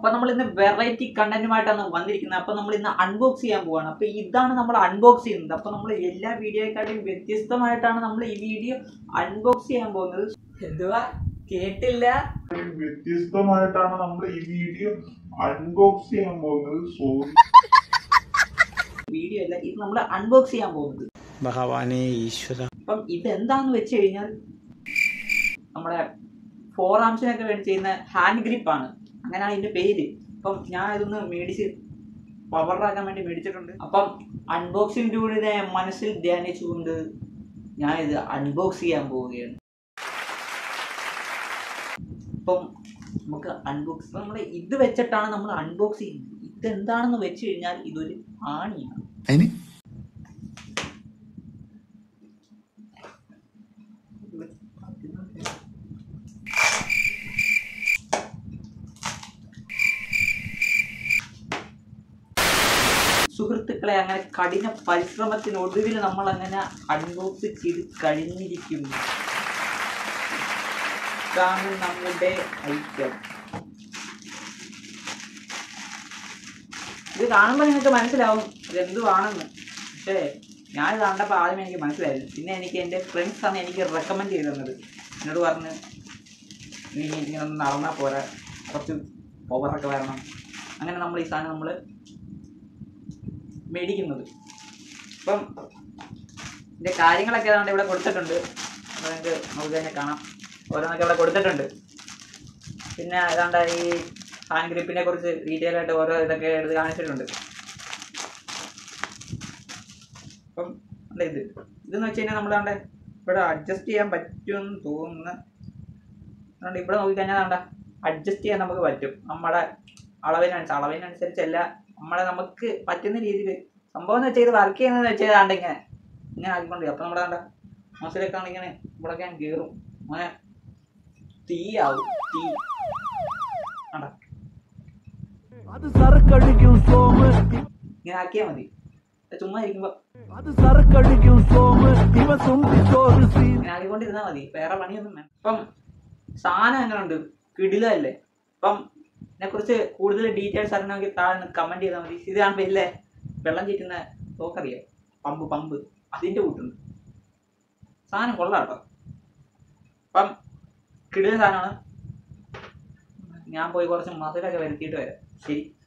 അപ്പൊ നമ്മൾ ഇന്ന് വെറൈറ്റി കണ്ടന്റുമായിട്ടാണ് വന്നിരിക്കുന്നത് അപ്പൊ നമ്മൾ ഇന്ന് അൺബോക്സ് ചെയ്യാൻ പോവാണ് അപ്പൊ ഇതാണ് നമ്മൾ അൺബോക്സ് ചെയ്യുന്നത് അപ്പൊ നമ്മൾ എല്ലാ വീഡിയോയെക്കാട്ടും വ്യത്യസ്തമായിട്ടാണ് നമ്മൾ ഈ വീഡിയോ അൺബോക്സ് ചെയ്യാൻ പോകുന്നത് എന്തുവാ കേട്ടില്ല വ്യത്യസ്തമായിട്ടാണ് നമ്മൾ ഈ വീഡിയോ അൺബോക്സ് ചെയ്യാൻ പോകുന്നത് സോറി വീഡിയോ അല്ല ഇത് നമ്മൾ അൺബോക്സ് ചെയ്യാൻ പോകുന്നത് ഭഗവാനെ ഈശ്വര അപ്പം ഇതെന്താന്ന് വെച്ച് കഴിഞ്ഞാൽ നമ്മുടെ ഫോർ ആംസിനൊക്കെ വേണ്ടി ചെയ്യുന്ന ഹാൻഡ് ഗ്രിപ്പാണ് അങ്ങനെയാണ് ഇതിന്റെ പേര് അപ്പം ഞാൻ ഇതൊന്ന് മേടിച്ച് പവറാക്കാൻ വേണ്ടി മേടിച്ചിട്ടുണ്ട് അപ്പം അൺബോക്സിംഗ് ടൂളിനെ മനസ്സിൽ ധ്യാനിച്ചുകൊണ്ട് ഞാൻ ഇത് അൺബോക്സ് ചെയ്യാൻ പോവുകയാണ് അപ്പം നമുക്ക് അൺബോക്സ് നമ്മൾ ഇത് വെച്ചിട്ടാണ് നമ്മൾ അൺബോക്സ് ചെയ്യുന്നത് ഇതെന്താണെന്ന് വെച്ച് കഴിഞ്ഞാൽ ഇതൊരു ആണിയാണ് അതിന് സുഹൃത്തുക്കളെ അങ്ങനെ കഠിന പരിശ്രമത്തിനൊടുവിൽ നമ്മൾ അങ്ങനെ അൺബോക്സ് ചെയ്ത് കഴിഞ്ഞിരിക്കുന്നു ഇതാണ് നമ്മുടെ ഐറ്റം ഇത് കാണുമ്പോൾ നിങ്ങൾക്ക് മനസ്സിലാവും ഇതെന്തുവാണെന്ന് പക്ഷേ ഞാൻ ഇത് കണ്ടപ്പോൾ ആദ്യം എനിക്ക് മനസ്സിലായിരുന്നു പിന്നെ എനിക്ക് എൻ്റെ ഫ്രണ്ട്സ് ആണ് എനിക്ക് റെക്കമെൻഡ് ചെയ്ത് തന്നത് എന്നോട് പറഞ്ഞ് നീ ഇങ്ങനെ ഒന്ന് നടന്നാൽ പോരാ കുറച്ച് പവറൊക്കെ വരണം അങ്ങനെ നമ്മൾ ഈ സാധനം നമ്മൾ മേടിക്കുന്നത് അപ്പം ഇതിൻ്റെ കാര്യങ്ങളൊക്കെ ഏതാണ്ട് ഇവിടെ കൊടുത്തിട്ടുണ്ട് അത് നിങ്ങൾക്ക് നമുക്ക് തന്നെ കാണാം ഓരോന്നൊക്കെ ഇവിടെ കൊടുത്തിട്ടുണ്ട് പിന്നെ ഏതാണ്ട് ഈ ഹാൻഡ് ഗ്രിപ്പിനെ കുറിച്ച് ഡീറ്റെയിൽ ആയിട്ട് ഓരോ ഇതൊക്കെ എടുത്ത് കാണിച്ചിട്ടുണ്ട് അപ്പം അല്ല ഇത് ഇതെന്ന് വെച്ച് കഴിഞ്ഞാൽ നമ്മളാണ്ട് ഇവിടെ അഡ്ജസ്റ്റ് ചെയ്യാൻ പറ്റുമെന്ന് തോന്നുന്നു അതുകൊണ്ട് ഇവിടെ നോക്കിക്കഴിഞ്ഞാൽ വേണ്ട അഡ്ജസ്റ്റ് ചെയ്യാൻ നമുക്ക് പറ്റും നമ്മുടെ അളവിനനുസരിച്ച് അളവിനനുസരിച്ചല്ല നമ്മളെ നമുക്ക് പറ്റുന്ന രീതിയിൽ സംഭവം എന്ന് വെച്ചാൽ ഇത് വർക്ക് ചെയ്യുന്നത് വെച്ചാൽ ആണ്ട് ഇങ്ങനെ ഇങ്ങനെ ആക്കിക്കൊണ്ട് അപ്പം നമ്മുടെ കണ്ട മസിലൊക്കെ ആണ് ഇങ്ങനെ ഇവിടെ ഞാൻ കീറും അങ്ങനെ തീയാവും തീ കണ്ട അത് സറക്കടിക്കും സോമ് ഇങ്ങനെ ആക്കിയാൽ മതി ഇത് ചുമ്മാ ഇരിക്കുമ്പോൾ അത് സറക്കടിക്കും സോമ് ഇവ തുമ്പിച്ചോറ് സീൻ ഇങ്ങനെ ആക്കിക്കൊണ്ടിരുന്നാൽ മതി വേറെ പണിയൊന്നും വേണം അപ്പം സാധനം എങ്ങനെയുണ്ട് കിടിലല്ലേ അപ്പം ഇതിനെക്കുറിച്ച് കൂടുതൽ ഡീറ്റെയിൽസ് അറിയണമെങ്കിൽ താഴെ കമൻറ്റ് ചെയ്താൽ മതി ഇത് കാണുമ്പോൾ ഇല്ലേ വെള്ളം ചീറ്റുന്ന തോക്കറിയാം പമ്പ് പമ്പ് അതിൻ്റെ കൂട്ടുണ്ട് സാധനം കൊള്ളാം കേട്ടോ അപ്പം കിടില സാധനമാണ് ഞാൻ പോയി കുറച്ച് മധുരമൊക്കെ വരുത്തിയിട്ട് വരാം ശരി